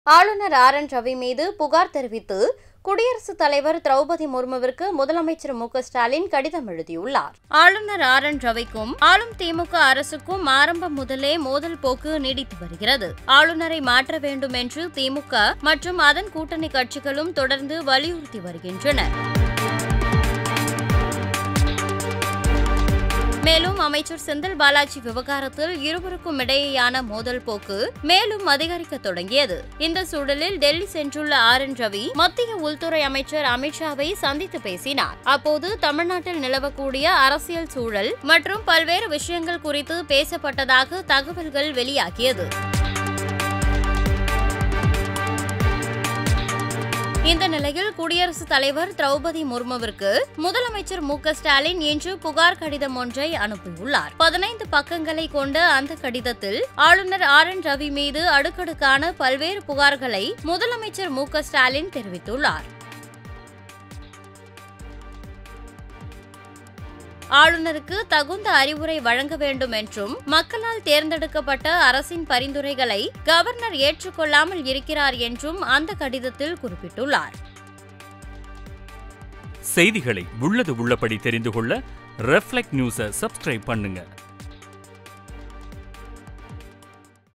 ஆளுநர் R N Ravi மீது புகார் தெரிவித்து குடியரசுத் தலைவர் திரௌபதி முர்முவிற்கு முதலமைச்சர் மு க ஸ்டாலின் கடிதம் எழுதியுள்ளார் ஆளுநர் ஆர் என் ரவிக்கும் ஆளும் திமுக அரசுக்கும் ஆரம்பம் முதலே மோதல் போக்கு நீடித்து வருகிறது ஆளுநரை மாற்ற வேண்டும் என்று திமுக மற்றும் அதன் கூட்டணி கட்சிகளும் தொடர்ந்து வலியுறுத்தி வருகின்றன மேலும் அமைச்சர் செந்தில் பாலாஜி விவகாரத்தில் இருவருக்கும் இடையேயான மோதல் போக்கு மேலும் அதிகரிக்க தொடங்கியது இந்த சூழலில் டெல்லி சென்றுள்ள ஆர் என் ரவி மத்திய உள்துறை அமைச்சர் அமித்ஷாவை சந்தித்து பேசினார் அப்போது தமிழ்நாட்டில் நிலவக்கூடிய அரசியல் சூழல் மற்றும் பல்வேறு விஷயங்கள் குறித்து பேசப்பட்டதாக தகவல்கள் வெளியாகியது இந்த நிலையில் குடியரசுத் தலைவர் திரௌபதி முர்முவிற்கு முதலமைச்சர் மு க ஸ்டாலின் இன்று புகார் கடிதம் ஒன்றை அனுப்பியுள்ளார் பதினைந்து பக்கங்களை கொண்ட அந்த கடிதத்தில் ஆளுநர் ஆர் என் ரவி மீது அடுக்கடுக்கான பல்வேறு புகார்களை முதலமைச்சர் மு க ஸ்டாலின் தெரிவித்துள்ளார் ஆளுநருக்கு தகுந்த அறிவுரை வழங்க வேண்டும் என்றும் மக்களால் தேர்ந்தெடுக்கப்பட்ட அரசின் பரிந்துரைகளை கவர்னர் ஏற்றுக்கொள்ளாமல் இருக்கிறார் என்றும் அந்த கடிதத்தில் குறிப்பிட்டுள்ளார் செய்திகளை உள்ளது உள்ளபடி தெரிந்து கொள்ள ரெஃப்ளெக்ட் நியூஸை சப்ஸ்கிரைப் பண்ணுங்க